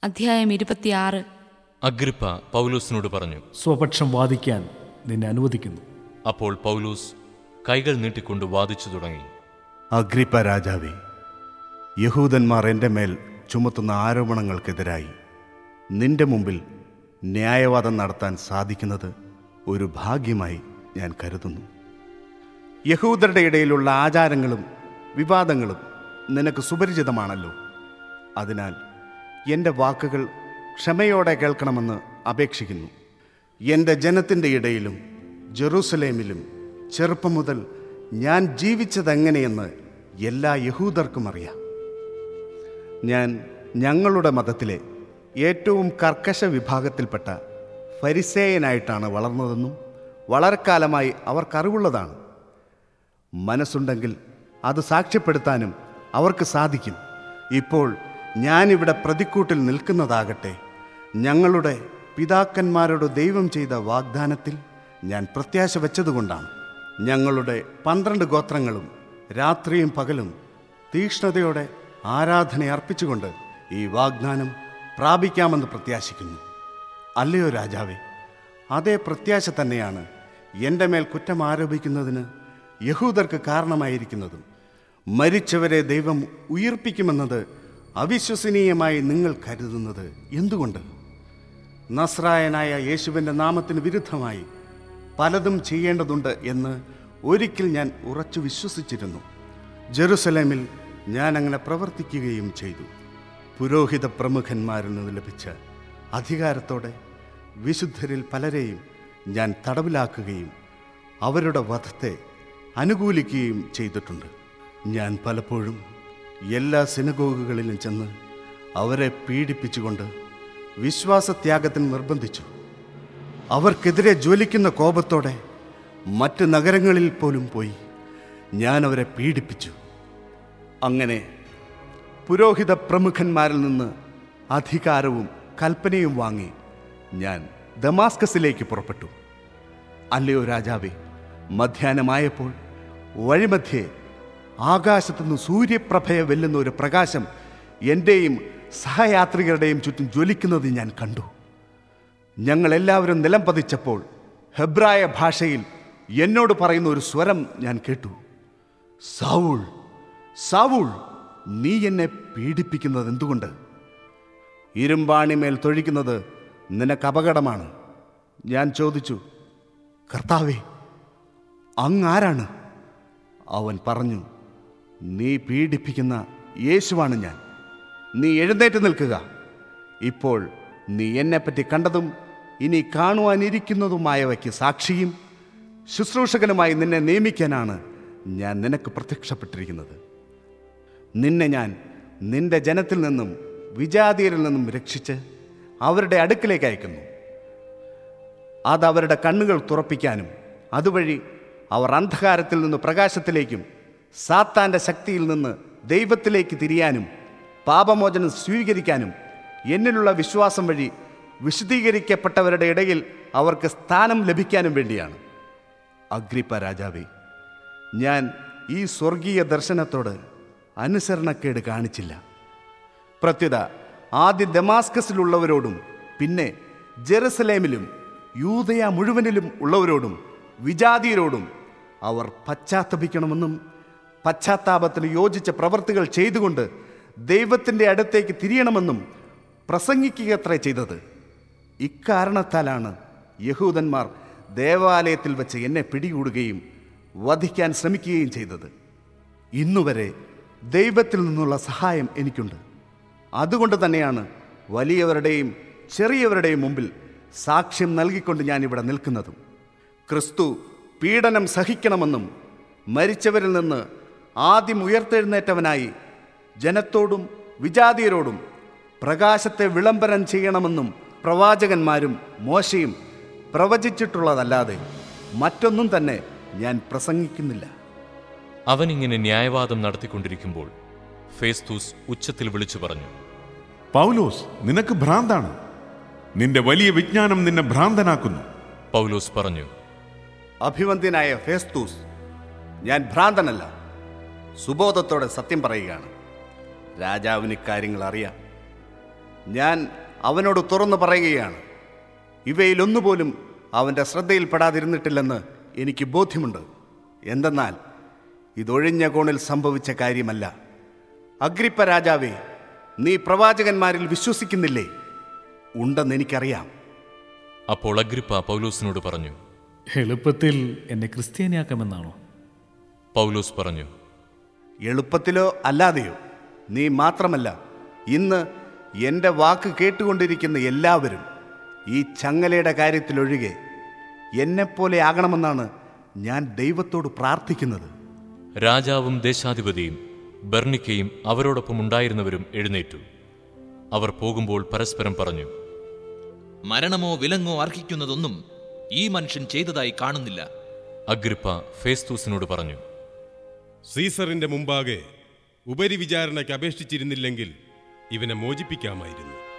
അധ്യായം ഇരുപത്തിയാറ് അഗ്രിപ്പ പൗലോസിനോട് പറഞ്ഞു സ്വപക്ഷം വാദിക്കാൻ നിന്നെ അനുവദിക്കുന്നു അപ്പോൾ പൗലോസ് കൈകൾ നീട്ടിക്കൊണ്ട് വാദിച്ചു തുടങ്ങി അഗ്രിപ്പ രാജാവേ യഹൂദന്മാർ എൻ്റെ മേൽ ചുമത്തുന്ന ആരോപണങ്ങൾക്കെതിരായി നിന്റെ മുമ്പിൽ ന്യായവാദം നടത്താൻ സാധിക്കുന്നത് ഒരു ഭാഗ്യമായി ഞാൻ കരുതുന്നു യഹൂദരുടെ ഇടയിലുള്ള ആചാരങ്ങളും വിവാദങ്ങളും നിനക്ക് സുപരിചിതമാണല്ലോ അതിനാൽ എൻ്റെ വാക്കുകൾ ക്ഷമയോടെ കേൾക്കണമെന്ന് അപേക്ഷിക്കുന്നു എൻ്റെ ജനത്തിൻ്റെ ഇടയിലും ജെറൂസലേമിലും ചെറുപ്പം മുതൽ ഞാൻ ജീവിച്ചതെങ്ങനെയെന്ന് എല്ലാ യഹൂദർക്കും അറിയാം ഞാൻ ഞങ്ങളുടെ മതത്തിലെ ഏറ്റവും കർക്കശ വിഭാഗത്തിൽപ്പെട്ട ഫരിസേയനായിട്ടാണ് വളർന്നതെന്നും വളരെ കാലമായി അവർക്കറിവുള്ളതാണ് മനസ്സുണ്ടെങ്കിൽ അത് സാക്ഷ്യപ്പെടുത്താനും അവർക്ക് സാധിക്കും ഇപ്പോൾ ഞാനിവിടെ പ്രതിക്കൂട്ടിൽ നിൽക്കുന്നതാകട്ടെ ഞങ്ങളുടെ പിതാക്കന്മാരോട് ദൈവം ചെയ്ത വാഗ്ദാനത്തിൽ ഞാൻ പ്രത്യാശ വെച്ചതുകൊണ്ടാണ് ഞങ്ങളുടെ പന്ത്രണ്ട് ഗോത്രങ്ങളും രാത്രിയും പകലും തീക്ഷ്ണതയോടെ ആരാധന അർപ്പിച്ചുകൊണ്ട് ഈ വാഗ്ദാനം പ്രാപിക്കാമെന്ന് പ്രത്യാശിക്കുന്നു അല്ലയോ രാജാവേ അതേ പ്രത്യാശ തന്നെയാണ് എൻ്റെ മേൽ കുറ്റം ആരോപിക്കുന്നതിന് യഹൂദർക്ക് കാരണമായിരിക്കുന്നതും മരിച്ചവരെ ദൈവം ഉയിർപ്പിക്കുമെന്നത് അവിശ്വസനീയമായി നിങ്ങൾ കരുതുന്നത് എന്തുകൊണ്ട് നസ്രായനായ യേശുവിൻ്റെ നാമത്തിന് വിരുദ്ധമായി പലതും ചെയ്യേണ്ടതുണ്ട് എന്ന് ഒരിക്കൽ ഞാൻ ഉറച്ചു വിശ്വസിച്ചിരുന്നു ജെറുസലേമിൽ ഞാൻ അങ്ങനെ പ്രവർത്തിക്കുകയും ചെയ്തു പുരോഹിത പ്രമുഖന്മാരിൽ നിന്ന് ലഭിച്ച അധികാരത്തോടെ വിശുദ്ധരിൽ പലരെയും ഞാൻ തടവിലാക്കുകയും അവരുടെ വധത്തെ അനുകൂലിക്കുകയും ചെയ്തിട്ടുണ്ട് ഞാൻ പലപ്പോഴും എല്ലാ സിനഗോഗുകളിലും ചെന്ന് അവരെ പീഡിപ്പിച്ചുകൊണ്ട് വിശ്വാസത്യാഗത്തിന് നിർബന്ധിച്ചു അവർക്കെതിരെ ജ്വലിക്കുന്ന കോപത്തോടെ മറ്റ് നഗരങ്ങളിൽ പോലും പോയി ഞാൻ അവരെ പീഡിപ്പിച്ചു അങ്ങനെ പുരോഹിത പ്രമുഖന്മാരിൽ നിന്ന് അധികാരവും കൽപ്പനയും വാങ്ങി ഞാൻ ദമാസ്കസിലേക്ക് പുറപ്പെട്ടു അല്ലയോ രാജാവേ മധ്യാഹ്നമായപ്പോൾ വഴിമധ്യേ ആകാശത്തുനിന്ന് സൂര്യപ്രഭയെ വെല്ലുന്ന ഒരു പ്രകാശം എൻ്റെയും സഹയാത്രികരുടെയും ചുറ്റും ജ്വലിക്കുന്നത് ഞാൻ കണ്ടു ഞങ്ങൾ എല്ലാവരും നിലം പതിച്ചപ്പോൾ ഹെബ്രായ ഭാഷയിൽ എന്നോട് പറയുന്ന ഒരു സ്വരം ഞാൻ കേട്ടു സൗൾ സൗൾ നീ എന്നെ പീഡിപ്പിക്കുന്നത് എന്തുകൊണ്ട് ഇരുമ്പാണിമേൽ തൊഴിക്കുന്നത് നിനക്ക് അപകടമാണ് ഞാൻ ചോദിച്ചു കർത്താവേ അങ്ങാരാണ് അവൻ പറഞ്ഞു നീ പീഡിപ്പിക്കുന്ന യേശുവാണ് ഞാൻ നീ എഴുന്നേറ്റ് നിൽക്കുക ഇപ്പോൾ നീ എന്നെപ്പറ്റി കണ്ടതും ഇനി കാണുവാനിരിക്കുന്നതുമായവയ്ക്ക് സാക്ഷിയും ശുശ്രൂഷകനുമായി നിന്നെ നിയമിക്കാനാണ് ഞാൻ നിനക്ക് പ്രത്യക്ഷപ്പെട്ടിരിക്കുന്നത് നിന്നെ ഞാൻ നിന്റെ ജനത്തിൽ നിന്നും വിജാതീയരിൽ നിന്നും രക്ഷിച്ച് അവരുടെ അടുക്കിലേക്ക് അയക്കുന്നു അത് അവരുടെ കണ്ണുകൾ തുറപ്പിക്കാനും അതുവഴി അവർ അന്ധകാരത്തിൽ നിന്ന് പ്രകാശത്തിലേക്കും സാത്താൻ്റെ ശക്തിയിൽ നിന്ന് ദൈവത്തിലേക്ക് തിരിയാനും പാപമോചനം സ്വീകരിക്കാനും എന്നിലുള്ള വിശ്വാസം വഴി വിശദീകരിക്കപ്പെട്ടവരുടെ ഇടയിൽ അവർക്ക് സ്ഥാനം ലഭിക്കാനും വേണ്ടിയാണ് അഗ്രിപ്പ രാജാവേ ഞാൻ ഈ സ്വർഗീയ ദർശനത്തോട് അനുസരണക്കേട് കാണിച്ചില്ല പ്രത്യുത ആദ്യം ദമാസ്കസിലുള്ളവരോടും പിന്നെ ജെറുസലേമിലും യൂതയ മുഴുവനിലും ഉള്ളവരോടും വിജാതിയരോടും അവർ പശ്ചാത്തപിക്കണമെന്നും പശ്ചാത്താപത്തിന് യോജിച്ച പ്രവർത്തികൾ ചെയ്തുകൊണ്ട് ദൈവത്തിൻ്റെ അടുത്തേക്ക് തിരിയണമെന്നും പ്രസംഗിക്കുകയത്രേ ചെയ്തത് ഇക്കാരണത്താലാണ് യഹൂദന്മാർ ദേവാലയത്തിൽ വെച്ച് എന്നെ പിടികൂടുകയും വധിക്കാൻ ശ്രമിക്കുകയും ചെയ്തത് ഇന്നുവരെ ദൈവത്തിൽ നിന്നുള്ള സഹായം എനിക്കുണ്ട് അതുകൊണ്ട് തന്നെയാണ് വലിയവരുടെയും ചെറിയവരുടെയും മുമ്പിൽ സാക്ഷ്യം നൽകിക്കൊണ്ട് ഞാൻ ഇവിടെ നിൽക്കുന്നതും ക്രിസ്തു പീഡനം സഹിക്കണമെന്നും മരിച്ചവരിൽ നിന്ന് ആദ്യം ഉയർത്തെഴുന്നേറ്റവനായി ജനത്തോടും വിജാതിയരോടും പ്രകാശത്തെ വിളംബരം ചെയ്യണമെന്നും പ്രവാചകന്മാരും മോശയും പ്രവചിച്ചിട്ടുള്ളതല്ലാതെ മറ്റൊന്നും തന്നെ ഞാൻ പ്രസംഗിക്കുന്നില്ല അവൻ ഇങ്ങനെ ന്യായവാദം നടത്തിക്കൊണ്ടിരിക്കുമ്പോൾ ഫേസ്തൂസ് ഉച്ചത്തിൽ വിളിച്ചു പറഞ്ഞു പൗലോസ് നിനക്ക് ഭ്രാന്താണ് നിന്റെ വലിയ വിജ്ഞാനം നിന്നെ ഭ്രാന്തനാക്കുന്നു പൗലോസ് പറഞ്ഞു അഭിവന്ദ്യനായ ഫേസ്തൂസ് ഞാൻ ഭ്രാന്തനല്ല സുബോധത്തോടെ സത്യം പറയുകയാണ് രാജാവിന് ഇക്കാര്യങ്ങൾ അറിയാം ഞാൻ അവനോട് തുറന്നു പറയുകയാണ് ഇവയിലൊന്നുപോലും അവൻ്റെ ശ്രദ്ധയിൽപ്പെടാതിരുന്നിട്ടില്ലെന്ന് എനിക്ക് ബോധ്യമുണ്ട് എന്തെന്നാൽ ഇതൊഴിഞ്ഞ കോണിൽ സംഭവിച്ച കാര്യമല്ല അഗ്രിപ്പ രാജാവേ നീ പ്രവാചകന്മാരിൽ വിശ്വസിക്കുന്നില്ലേ ഉണ്ടെന്ന് എനിക്കറിയാം അപ്പോൾ അഗ്രിപ്പ പൗലോസിനോട് പറഞ്ഞു എളുപ്പത്തിൽ എന്നെ ക്രിസ്ത്യാനിയാക്കാമെന്നാണോ പൗലോസ് പറഞ്ഞു എളുപ്പത്തിലോ അല്ലാതെയോ നീ മാത്രമല്ല ഇന്ന് എൻ്റെ വാക്ക് കേട്ടുകൊണ്ടിരിക്കുന്ന എല്ലാവരും ഈ ചങ്ങലയുടെ കാര്യത്തിലൊഴികെ എന്നെപ്പോലെ ആകണമെന്നാണ് ഞാൻ ദൈവത്തോട് പ്രാർത്ഥിക്കുന്നത് രാജാവും ദേശാധിപതിയും ബർണിക്കയും അവരോടൊപ്പം ഉണ്ടായിരുന്നവരും എഴുന്നേറ്റു അവർ പോകുമ്പോൾ പരസ്പരം പറഞ്ഞു മരണമോ വിലങ്ങോ അർഹിക്കുന്നതൊന്നും ഈ മനുഷ്യൻ ചെയ്തതായി കാണുന്നില്ല അഗ്രിപ്പ ഫേസ്തൂസിനോട് പറഞ്ഞു സീസറിന്റെ മുമ്പാകെ ഉപരിവിചാരണയ്ക്ക് അപേക്ഷിച്ചിരുന്നില്ലെങ്കിൽ ഇവനെ മോചിപ്പിക്കാമായിരുന്നു